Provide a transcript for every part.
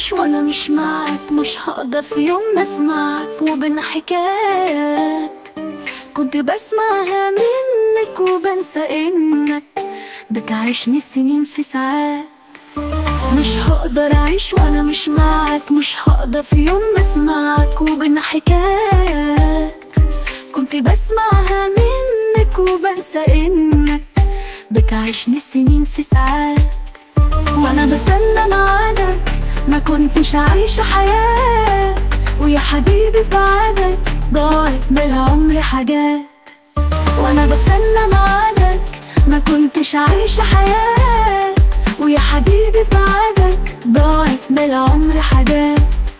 أعيش وأنا مش معاك مش هقدر في يوم أسمعك وبين حكايات كنت بسمعها منك وبنسى إنك بتعيشني السنين في ساعات مش هقدر أعيش وأنا مش معاك مش هقدر في يوم أسمعك وبين حكايات كنت بسمعها منك وبنسى إنك بتعيشني السنين في ساعات وانا بستنى ميعادك ما كنتش عايشة حياة ويا حبيبي في بعدك ضاعت بالعمر حاجات وانا بستنى ميعادك ما كنتش عايشة حياة ويا حبيبي في بعدك ضاعت بالعمر حاجات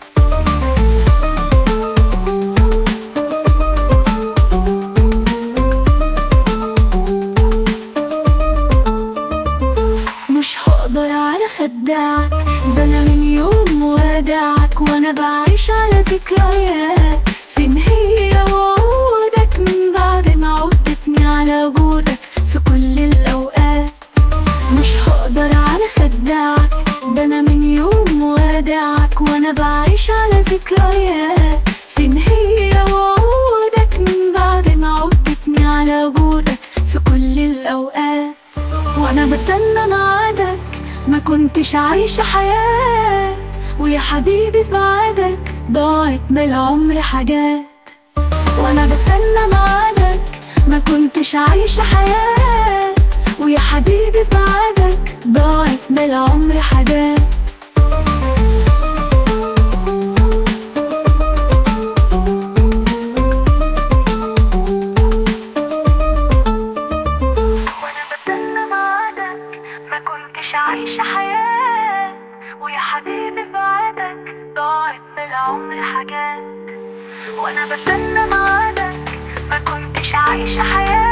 مش هقدر على خداعك ده انا من يوم وادعك وانا بعيش على ذكريات فين هي وعودك من بعد ما عودتني على وجودك في كل الاوقات مش هقدر على خداعك ده انا من يوم وادعك وانا بعيش على ذكريات فين هي وعودك من بعد ما عودتني على وجودك في كل الاوقات وانا بستنى ميعادك ما كنتش عايشة حياة ويا حبيبي في بعدك ضاعت بالعمر حاجات وانا بستنى ميعادك ما كنتش عايشة حياة ويا حبيبي في بعدك ضاعت بالعمر حاجات وانا بستنى ميعادك ما كنتش عايشة حياة ويا حبيبي في بعدك ضاعت بالعمر حاجات وانا بستنى ميعادك ما كنتش عايشة حياة